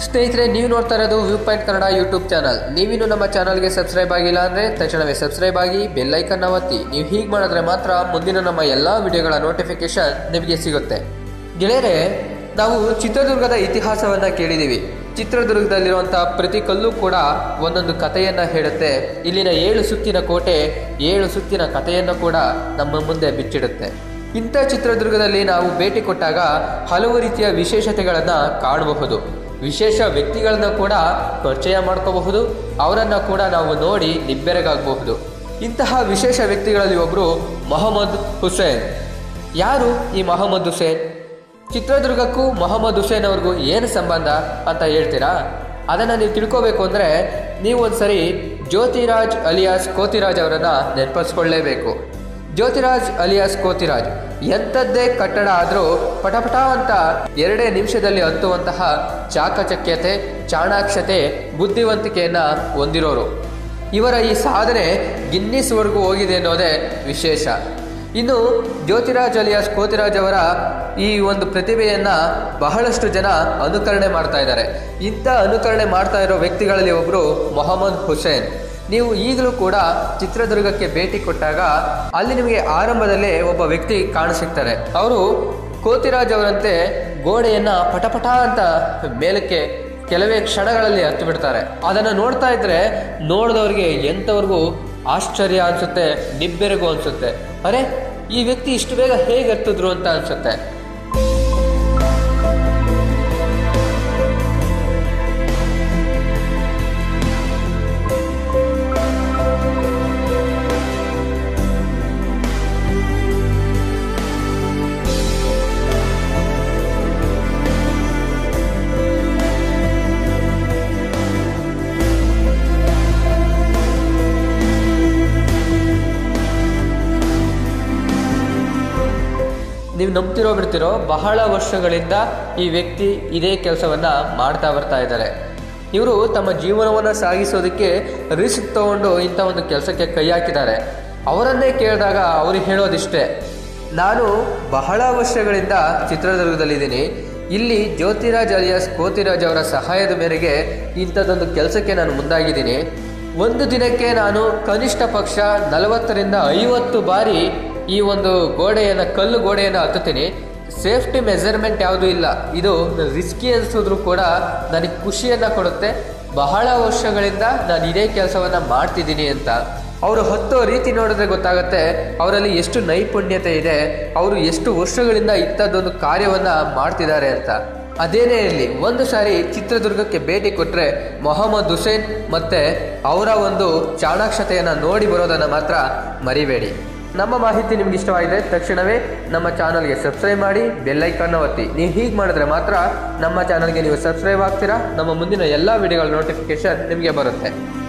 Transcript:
ಸ್ನೇಹಿತರೆ ನೀವು ನೋಡ್ತಾ ಇರೋದು view point Kannada YouTube channel ನೀವಿನ್ನು ನಮ್ಮ ಚಾನಲ್ಗೆ ಸಬ್ಸ್ಕ್ರೈಬ್ ಆಗಿಲ್ಲ ಅಂದರೆ ತಕ್ಷಣವೇ ಸಬ್ಸ್ಕ್ರೈಬ್ ಆಗಿ ಬೆಲ್ಲೈಕನ್ನ ಒತ್ತಿ ನೀವು ಹೀಗೆ ಮಾಡಿದ್ರೆ ಮಾತ್ರ ಮುಂದಿನ ನಮ್ಮ ಎಲ್ಲ ವಿಡಿಯೋಗಳ ನೋಟಿಫಿಕೇಶನ್ ನಿಮಗೆ ಸಿಗುತ್ತೆ ಗೆಳೆಯರೆ ನಾವು ಚಿತ್ರದುರ್ಗದ ಇತಿಹಾಸವನ್ನು ಕೇಳಿದ್ದೀವಿ ಚಿತ್ರದುರ್ಗದಲ್ಲಿರುವಂಥ ಪ್ರತಿ ಕಲ್ಲು ಕೂಡ ಒಂದೊಂದು ಕಥೆಯನ್ನು ಹೇಳುತ್ತೆ ಇಲ್ಲಿನ ಏಳು ಸುತ್ತಿನ ಕೋಟೆ ಏಳು ಸುತ್ತಿನ ಕಥೆಯನ್ನು ಕೂಡ ನಮ್ಮ ಮುಂದೆ ಬಿಚ್ಚಿಡುತ್ತೆ ಇಂಥ ಚಿತ್ರದುರ್ಗದಲ್ಲಿ ನಾವು ಭೇಟಿ ಕೊಟ್ಟಾಗ ಹಲವು ರೀತಿಯ ವಿಶೇಷತೆಗಳನ್ನು ಕಾಣಬಹುದು ವಿಶೇಷ ವ್ಯಕ್ತಿಗಳನ್ನ ಕೂಡ ಪರಿಚಯ ಮಾಡ್ಕೋಬಹುದು ಅವರನ್ನು ಕೂಡ ನಾವು ನೋಡಿ ನಿಬ್ಬೆರಗಾಗಬಹುದು ಇಂತಹ ವಿಶೇಷ ವ್ಯಕ್ತಿಗಳಲ್ಲಿ ಒಬ್ಬರು ಮೊಹಮ್ಮದ್ ಹುಸೇನ್ ಯಾರು ಈ ಮೊಹಮ್ಮದ್ ಹುಸೇನ್ ಚಿತ್ರದುರ್ಗಕ್ಕೂ ಮೊಹಮ್ಮದ್ ಹುಸೇನ್ ಅವ್ರಿಗೂ ಏನು ಸಂಬಂಧ ಅಂತ ಹೇಳ್ತೀರಾ ಅದನ್ನು ನೀವು ತಿಳ್ಕೋಬೇಕು ಅಂದರೆ ನೀವು ಒಂದ್ಸರಿ ಜ್ಯೋತಿರಾಜ್ ಅಲಿಯಾಸ್ ಕೋತಿರಾಜ್ ಅವರನ್ನು ನೆನಪಿಸ್ಕೊಳ್ಳೇಬೇಕು ಜ್ಯೋತಿರಾಜ್ ಅಲಿಯಾಸ್ ಕೋತಿರಾಜ್ ಎಂಥದ್ದೇ ಕಟ್ಟಡ ಆದರೂ ಪಟಪಟ ಅಂತ ಎರಡೇ ನಿಮಿಷದಲ್ಲಿ ಹತ್ತುವಂತಹ ಚಾಕಚಕ್ಯತೆ ಚಾಣಾಕ್ಷತೆ ಬುದ್ಧಿವಂತಿಕೆಯನ್ನು ಹೊಂದಿರೋರು ಇವರ ಈ ಸಾಧನೆ ಗಿನ್ನಿಸ್ವರೆಗೂ ಹೋಗಿದೆ ಅನ್ನೋದೇ ವಿಶೇಷ ಇನ್ನು ಜ್ಯೋತಿರಾಜ್ ಅಲಿಯಾಸ್ ಕೋತಿರಾಜ್ ಅವರ ಈ ಒಂದು ಪ್ರತಿಭೆಯನ್ನು ಬಹಳಷ್ಟು ಜನ ಅನುಕರಣೆ ಮಾಡ್ತಾ ಇದ್ದಾರೆ ಇಂಥ ಅನುಕರಣೆ ಮಾಡ್ತಾ ಇರೋ ವ್ಯಕ್ತಿಗಳಲ್ಲಿ ಒಬ್ಬರು ಮೊಹಮ್ಮದ್ ಹುಸೇನ್ ನೀವು ಈಗಲೂ ಕೂಡ ಚಿತ್ರದುರ್ಗಕ್ಕೆ ಭೇಟಿ ಕೊಟ್ಟಾಗ ಅಲ್ಲಿ ನಿಮಗೆ ಆರಂಭದಲ್ಲೇ ಒಬ್ಬ ವ್ಯಕ್ತಿ ಕಾಣಸಿಗ್ತಾರೆ ಅವರು ಕೋತಿರಾಜ್ ಅವರಂತೆ ಗೋಡೆಯನ್ನು ಪಟಪಟ ಅಂತ ಮೇಲಕ್ಕೆ ಕೆಲವೇ ಕ್ಷಣಗಳಲ್ಲಿ ಹತ್ತು ಬಿಡ್ತಾರೆ ಅದನ್ನು ನೋಡ್ತಾ ಇದ್ರೆ ನೋಡಿದವ್ರಿಗೆ ಎಂಥವ್ರಿಗೂ ಆಶ್ಚರ್ಯ ಅನ್ಸುತ್ತೆ ನಿಬ್ಬೆರಗು ಅನ್ಸುತ್ತೆ ಅರೆ ಈ ವ್ಯಕ್ತಿ ಇಷ್ಟು ಬೇಗ ಹೇಗೆ ಹತ್ತಿದ್ರು ಅಂತ ಅನ್ಸುತ್ತೆ ನೀವು ನಂಬ್ತಿರೋ ಬಿಡ್ತಿರೋ ಬಹಳ ವರ್ಷಗಳಿಂದ ಈ ವ್ಯಕ್ತಿ ಇದೇ ಕೆಲಸವನ್ನ ಮಾಡ್ತಾ ಬರ್ತಾ ಇದ್ದಾರೆ ಇವರು ತಮ್ಮ ಜೀವನವನ್ನು ಸಾಗಿಸೋದಕ್ಕೆ ರಿಸ್ಕ್ ತಗೊಂಡು ಇಂಥ ಒಂದು ಕೆಲಸಕ್ಕೆ ಕೈ ಹಾಕಿದ್ದಾರೆ ಅವರನ್ನೇ ಕೇಳಿದಾಗ ಅವ್ರಿಗೆ ಹೇಳೋದಿಷ್ಟೇ ನಾನು ಬಹಳ ವರ್ಷಗಳಿಂದ ಚಿತ್ರದುರ್ಗದಲ್ಲಿದ್ದೀನಿ ಇಲ್ಲಿ ಜ್ಯೋತಿರಾಜ್ ಅಲಿಯಾಸ್ ಕೋತಿರಾಜ್ ಅವರ ಸಹಾಯದ ಮೇರೆಗೆ ಇಂಥದ್ದೊಂದು ಕೆಲಸಕ್ಕೆ ನಾನು ಮುಂದಾಗಿದ್ದೀನಿ ಒಂದು ದಿನಕ್ಕೆ ನಾನು ಕನಿಷ್ಠ ಪಕ್ಷ ನಲವತ್ತರಿಂದ ಐವತ್ತು ಬಾರಿ ಈ ಒಂದು ಗೋಡೆಯನ್ನು ಕಲ್ಲು ಗೋಡೆಯನ್ನು ಹತ್ತುತ್ತೀನಿ ಸೇಫ್ಟಿ ಮೆಜರ್ಮೆಂಟ್ ಯಾವುದೂ ಇಲ್ಲ ಇದು ರಿಸ್ಕಿ ಅನಿಸಿದ್ರು ಕೂಡ ನನಗೆ ಖುಷಿಯನ್ನು ಕೊಡುತ್ತೆ ಬಹಳ ವರ್ಷಗಳಿಂದ ನಾನು ಇದೇ ಕೆಲಸವನ್ನು ಮಾಡ್ತಿದ್ದೀನಿ ಅಂತ ಅವರು ಹತ್ತೋ ರೀತಿ ನೋಡಿದ್ರೆ ಗೊತ್ತಾಗುತ್ತೆ ಅವರಲ್ಲಿ ಎಷ್ಟು ನೈಪುಣ್ಯತೆ ಇದೆ ಅವರು ಎಷ್ಟು ವರ್ಷಗಳಿಂದ ಇಂಥದ್ದೊಂದು ಕಾರ್ಯವನ್ನು ಮಾಡ್ತಿದ್ದಾರೆ ಅಂತ ಅದೇನೇ ಇರಲಿ ಒಂದು ಸಾರಿ ಚಿತ್ರದುರ್ಗಕ್ಕೆ ಭೇಟಿ ಕೊಟ್ಟರೆ ಮೊಹಮ್ಮದ್ ಹುಸೇನ್ ಮತ್ತೆ ಅವರ ಒಂದು ಚಾಣಾಕ್ಷತೆಯನ್ನು ನೋಡಿ ಬರೋದನ್ನು ಮಾತ್ರ ಮರಿಬೇಡಿ ನಮ್ಮ ಮಾಹಿತಿ ನಿಮ್ಗೆ ಇಷ್ಟವಾಗಿದೆ ತಕ್ಷಣವೇ ನಮ್ಮ ಚಾನಲ್ಗೆ ಸಬ್ಸ್ಕ್ರೈಬ್ ಮಾಡಿ ಬೆಲ್ಲೈಕನ್ನ ಒತ್ತಿ ನೀವು ಹೀಗೆ ಮಾಡಿದ್ರೆ ಮಾತ್ರ ನಮ್ಮ ಚಾನಲ್ಗೆ ನೀವು ಸಬ್ಸ್ಕ್ರೈಬ್ ಆಗ್ತೀರಾ ನಮ್ಮ ಮುಂದಿನ ಎಲ್ಲ ವಿಡಿಯೋಗಳ ನೋಟಿಫಿಕೇಶನ್ ನಿಮಗೆ ಬರುತ್ತೆ